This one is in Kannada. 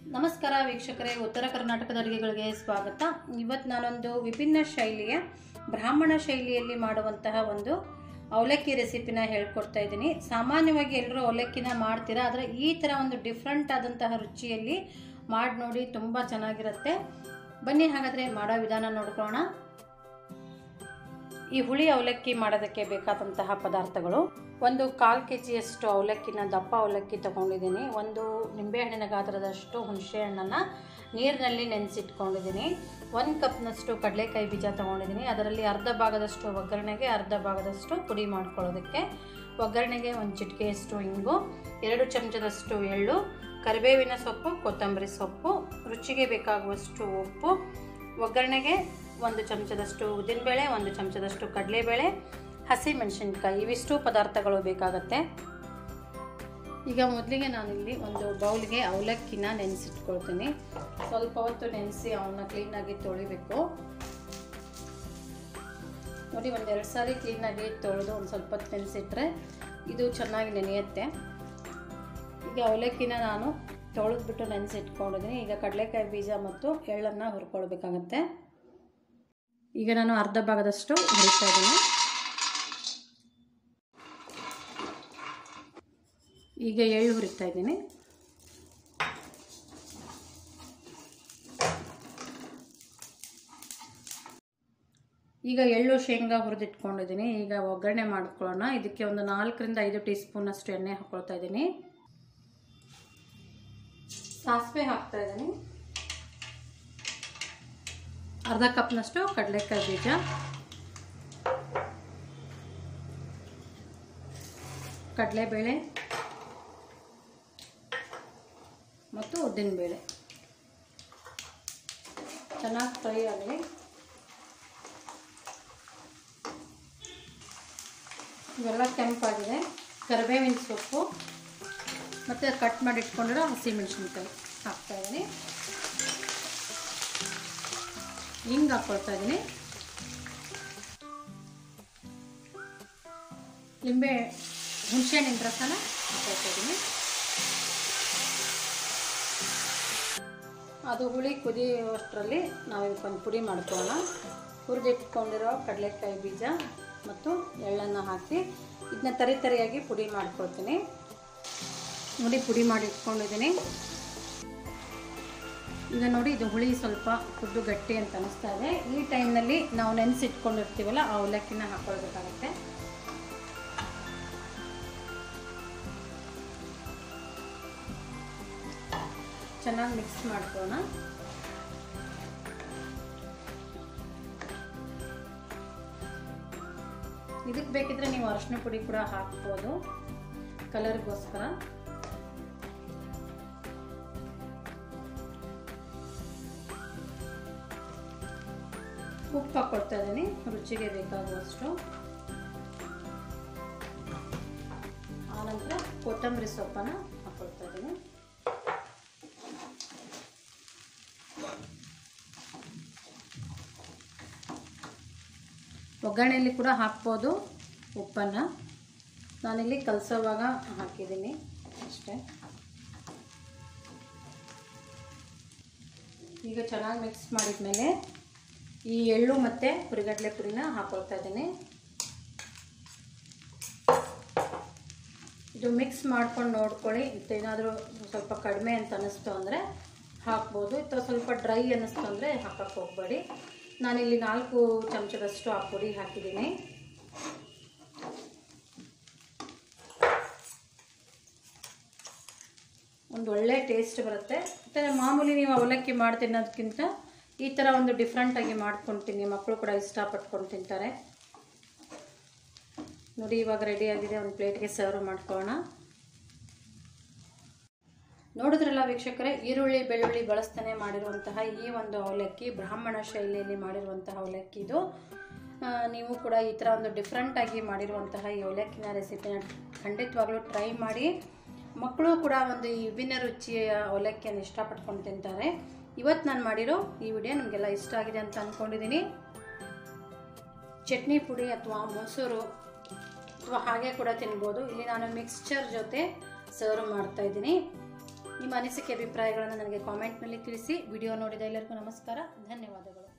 ನಮಸ್ಕಾರ ವೀಕ್ಷಕರೇ ಉತ್ತರ ಕರ್ನಾಟಕದ ಅಡುಗೆಗಳಿಗೆ ಸ್ವಾಗತ ಇವತ್ತು ನಾನೊಂದು ವಿಭಿನ್ನ ಶೈಲಿಯ ಬ್ರಾಹ್ಮಣ ಶೈಲಿಯಲ್ಲಿ ಮಾಡುವಂತಹ ಒಂದು ಅವಲಕ್ಕಿ ರೆಸಿಪಿನ ಹೇಳ್ಕೊಡ್ತಾ ಇದ್ದೀನಿ ಸಾಮಾನ್ಯವಾಗಿ ಎಲ್ಲರೂ ಅವಲಕ್ಕಿನ ಮಾಡ್ತೀರಾ ಆದರೆ ಈ ಥರ ಒಂದು ಡಿಫ್ರೆಂಟ್ ಆದಂತಹ ರುಚಿಯಲ್ಲಿ ಮಾಡಿ ನೋಡಿ ತುಂಬ ಚೆನ್ನಾಗಿರುತ್ತೆ ಬನ್ನಿ ಹಾಗಾದರೆ ಮಾಡೋ ವಿಧಾನ ನೋಡ್ಕೊಳ್ಳೋಣ ಈ ಹುಳಿ ಅವಲಕ್ಕಿ ಮಾಡೋದಕ್ಕೆ ಬೇಕಾದಂತಹ ಪದಾರ್ಥಗಳು ಒಂದು ಕಾಲು ಕೆ ಜಿಯಷ್ಟು ಅವಲಕ್ಕಿನ ದಪ್ಪ ಅವಲಕ್ಕಿ ತೊಗೊಂಡಿದ್ದೀನಿ ಒಂದು ನಿಂಬೆಹಣ್ಣಿನ ಗಾತ್ರದಷ್ಟು ಹುಣಸೆ ಹಣ್ಣನ್ನು ನೀರಿನಲ್ಲಿ ನೆನೆಸಿಟ್ಕೊಂಡಿದ್ದೀನಿ ಒಂದು ಕಪ್ನಷ್ಟು ಕಡಲೆಕಾಯಿ ಬೀಜ ತೊಗೊಂಡಿದ್ದೀನಿ ಅದರಲ್ಲಿ ಅರ್ಧ ಭಾಗದಷ್ಟು ಒಗ್ಗರಣೆಗೆ ಅರ್ಧ ಭಾಗದಷ್ಟು ಪುಡಿ ಮಾಡ್ಕೊಳ್ಳೋದಕ್ಕೆ ಒಗ್ಗರಣೆಗೆ ಒಂದು ಚಿಟಿಕೆಯಷ್ಟು ಇಂಗು ಎರಡು ಚಮಚದಷ್ಟು ಎಳ್ಳು ಕರಿಬೇವಿನ ಸೊಪ್ಪು ಕೊತ್ತಂಬರಿ ಸೊಪ್ಪು ರುಚಿಗೆ ಬೇಕಾಗುವಷ್ಟು ಉಪ್ಪು ಒಗ್ಗರಣೆಗೆ ಒಂದು ಚಮಚದಷ್ಟು ಉದ್ದಿನಬೇಳೆ ಒಂದು ಚಮಚದಷ್ಟು ಕಡಲೆಬೇಳೆ ಹಸಿ ಮೆಣಸಿನ್ಕಾಯಿ ಇವಿಷ್ಟು ಪದಾರ್ಥಗಳು ಬೇಕಾಗತ್ತೆ ಈಗ ಮೊದಲಿಗೆ ನಾನಿಲ್ಲಿ ಒಂದು ಬೌಲ್ಗೆ ಅವಲಕ್ಕಿನ ನೆನೆಸಿಟ್ಕೊಳ್ತೀನಿ ಸ್ವಲ್ಪ ಹೊತ್ತು ನೆನೆಸಿ ಅವನ್ನ ಕ್ಲೀನಾಗಿ ತೊಳಿಬೇಕು ನೋಡಿ ಒಂದೆರಡು ಸಾರಿ ಕ್ಲೀನಾಗಿ ತೊಳೆದು ಒಂದು ಸ್ವಲ್ಪ ಹೊತ್ತು ನೆನೆಸಿಟ್ರೆ ಇದು ಚೆನ್ನಾಗಿ ನೆನೆಯುತ್ತೆ ಈಗ ಅವಲಕ್ಕಿನ ನಾನು ತೊಳೆದ್ಬಿಟ್ಟು ನೆನೆಸಿಟ್ಕೊಂಡಿದ್ದೀನಿ ಈಗ ಕಡಲೆಕಾಯಿ ಬೀಜ ಮತ್ತು ಎಳ್ಳನ್ನು ಹುರ್ಕೊಳ್ಬೇಕಾಗತ್ತೆ ಈಗ ನಾನು ಅರ್ಧ ಭಾಗದಷ್ಟು ಹುರಿತಾ ಇದ್ದೀನಿ ಈಗ ಎಳ್ಳು ಹುರಿತಾ ಇದ್ದೀನಿ ಈಗ ಎಳ್ಳು ಶೇಂಗಾ ಹುರಿದಿಟ್ಕೊಂಡಿದ್ದೀನಿ ಈಗ ಒಗ್ಗರಣೆ ಮಾಡ್ಕೊಳ್ಳೋಣ ಇದಕ್ಕೆ ಒಂದು ನಾಲ್ಕರಿಂದ ಐದು ಟೀ ಸ್ಪೂನ್ ಅಷ್ಟು ಎಣ್ಣೆ ಹಾಕ್ಕೊಳ್ತಾ ಇದ್ದೀನಿ ಸಾಸಿವೆ ಹಾಕ್ತಾ ಇದ್ದೀನಿ ಅರ್ಧ ಕಪ್ನಷ್ಟು ಕಡಲೆಕಾಯಿ ಬೀಜ ಕಡಲೆಬೇಳೆ ಮತ್ತು ಉದ್ದಿನಬೇಳೆ ಚೆನ್ನಾಗಿ ಫ್ರೈ ಆಗಲಿ ಇವೆಲ್ಲ ಕೆಂಪಾಗಿದೆ ಕರಿಬೇವಿನ ಸೊಪ್ಪು ಮತ್ತು ಕಟ್ ಮಾಡಿ ಇಟ್ಕೊಂಡಿರೋ ಹಸಿಮೆಣಸಿನ್ಕಾಯಿ ಹಾಕ್ತಾಯಿದ್ದೀನಿ ಹಿಂಗೆ ಹಾಕ್ಕೊಳ್ತಾ ಇದ್ದೀನಿ ಲಿಂಬೆ ಹುಣಸೆಹಣ್ಣಿನ ರಸನ ಹಾಕ್ಕೊಳ್ತಾ ಇದ್ದೀನಿ ಅದು ಹುಳಿ ಕುದಿಯುವಷ್ಟರಲ್ಲಿ ನಾವು ಇದಕ್ಕೊಂದು ಪುಡಿ ಮಾಡ್ಕೊಳ್ಳೋಣ ಹುರಿದಿಟ್ಕೊಂಡಿರೋ ಕಡಲೆಕಾಯಿ ಬೀಜ ಮತ್ತು ಎಳ್ಳನ್ನು ಹಾಕಿ ಇದನ್ನ ತರಿ ತರಿಯಾಗಿ ಪುಡಿ ಮಾಡ್ಕೊಳ್ತೀನಿ ನೋಡಿ ಪುಡಿ ಮಾಡಿ ಇಟ್ಕೊಂಡಿದ್ದೀನಿ ಈಗ ನೋಡಿ ಇದು ಹುಳಿ ಸ್ವಲ್ಪ ಕುದ್ದು ಗಟ್ಟಿ ಅಂತ ಅನಿಸ್ತಾ ಇದೆ ಈ ಟೈಮ್ನಲ್ಲಿ ನಾವು ನೆನೆಸಿಟ್ಕೊಂಡಿರ್ತೀವಲ್ಲ ಆ ಅವಲಕ್ಕಿನ ಹಾಕೊಳ್ಬೇಕಾಗತ್ತೆ ಚೆನ್ನಾಗಿ ಮಿಕ್ಸ್ ಮಾಡ್ಕೊಳ್ಳೋಣ ಇದಕ್ಕೆ ಬೇಕಿದ್ರೆ ನೀವು ಅರಶಿನ ಪುಡಿ ಕೂಡ ಹಾಕ್ಬೋದು ಕಲರ್ಗೋಸ್ಕರ ಉಪ್ಪು ಹಾಕ್ಕೊಳ್ತಾ ಇದ್ದೀನಿ ರುಚಿಗೆ ಬೇಕಾಗುವಷ್ಟು ಆನಂತರ ಕೊತ್ತಂಬರಿ ಸೊಪ್ಪನ್ನು ಹಾಕ್ಕೊಳ್ತಾ ಇದ್ದೀನಿ ಒಗ್ಗರಣೆಯಲ್ಲಿ ಕೂಡ ಹಾಕ್ಬೋದು ಉಪ್ಪನ್ನು ನಾನಿಲ್ಲಿ ಕಲಸೋವಾಗ ಹಾಕಿದ್ದೀನಿ ಅಷ್ಟೇ ಈಗ ಚೆನ್ನಾಗಿ ಮಿಕ್ಸ್ ಮಾಡಿದ್ಮೇಲೆ ಈ ಎಳ್ಳು ಮತ್ತು ಹುರಿಗಡಲೆ ಪುಡಿನ ಹಾಕೊಳ್ತಾ ಇದ್ದೀನಿ ಇದು ಮಿಕ್ಸ್ ಮಾಡ್ಕೊಂಡು ನೋಡ್ಕೊಳ್ಳಿ ಏನಾದರೂ ಸ್ವಲ್ಪ ಕಡಿಮೆ ಅಂತ ಅನ್ನಿಸ್ತು ಅಂದರೆ ಹಾಕ್ಬೋದು ಅಥವಾ ಸ್ವಲ್ಪ ಡ್ರೈ ಅನ್ನಿಸ್ತು ಅಂದರೆ ಹಾಕಕ್ಕೆ ಹೋಗಬೇಡಿ ನಾನಿಲ್ಲಿ ನಾಲ್ಕು ಚಮಚದಷ್ಟು ಆ ಪುಡಿ ಹಾಕಿದ್ದೀನಿ ಒಂದು ಒಳ್ಳೆ ಟೇಸ್ಟ್ ಬರುತ್ತೆ ಮತ್ತು ಮಾಮೂಲಿ ನೀವು ಅವಲಕ್ಕಿ ಮಾಡಿ ತಿನ್ನೋದಕ್ಕಿಂತ ಈ ಥರ ಒಂದು ಡಿಫ್ರೆಂಟಾಗಿ ಮಾಡ್ಕೊಂಡು ತಿನ್ನಿ ಮಕ್ಕಳು ಕೂಡ ಇಷ್ಟಪಟ್ಕೊಂಡು ತಿಂತಾರೆ ನೋಡಿ ಇವಾಗ ರೆಡಿಯಾಗಿದೆ ಒಂದು ಪ್ಲೇಟ್ಗೆ ಸರ್ವ್ ಮಾಡ್ಕೊಳ್ಳೋಣ ನೋಡಿದ್ರಲ್ಲ ವೀಕ್ಷಕರೇ ಈರುಳ್ಳಿ ಬೆಳ್ಳುಳ್ಳಿ ಬಳಸ್ತಾನೆ ಮಾಡಿರುವಂತಹ ಈ ಒಂದು ಅವಲಕ್ಕಿ ಬ್ರಾಹ್ಮಣ ಶೈಲಿಯಲ್ಲಿ ಮಾಡಿರುವಂತಹ ಅವಲಕ್ಕಿ ಇದು ನೀವು ಕೂಡ ಈ ಥರ ಒಂದು ಡಿಫ್ರೆಂಟಾಗಿ ಮಾಡಿರುವಂತಹ ಈ ಅವಲಕ್ಕಿನ ರೆಸಿಪಿನ ಖಂಡಿತವಾಗ್ಲೂ ಟ್ರೈ ಮಾಡಿ ಮಕ್ಕಳು ಕೂಡ ಒಂದು ಈ ವಿಭಿನ್ನ ರುಚಿಯ ಅವಲಕ್ಕಿಯನ್ನು ಇಷ್ಟಪಟ್ಕೊಂಡು ತಿಂತಾರೆ ಇವತ್ತು ನಾನು ಮಾಡಿರೋ ಈ ವಿಡಿಯೋ ನಿಮಗೆಲ್ಲ ಇಷ್ಟ ಆಗಿದೆ ಅಂತ ಅಂದ್ಕೊಂಡಿದ್ದೀನಿ ಚಟ್ನಿ ಪುಡಿ ಅಥವಾ ಮೊಸರು ಅಥವಾ ಹಾಗೆ ಕೂಡ ತಿನ್ಬೋದು ಇಲ್ಲಿ ನಾನು ಮಿಕ್ಸ್ಚರ್ ಜೊತೆ ಸರ್ವ್ ಮಾಡ್ತಾ ಇದ್ದೀನಿ ನಿಮ್ಮ ಅನಿಸಿಕೆ ಅಭಿಪ್ರಾಯಗಳನ್ನು ನನಗೆ ಕಾಮೆಂಟ್ನಲ್ಲಿ ತಿಳಿಸಿ ವಿಡಿಯೋ ನೋಡಿದ ಎಲ್ಲರಿಗೂ ನಮಸ್ಕಾರ ಧನ್ಯವಾದಗಳು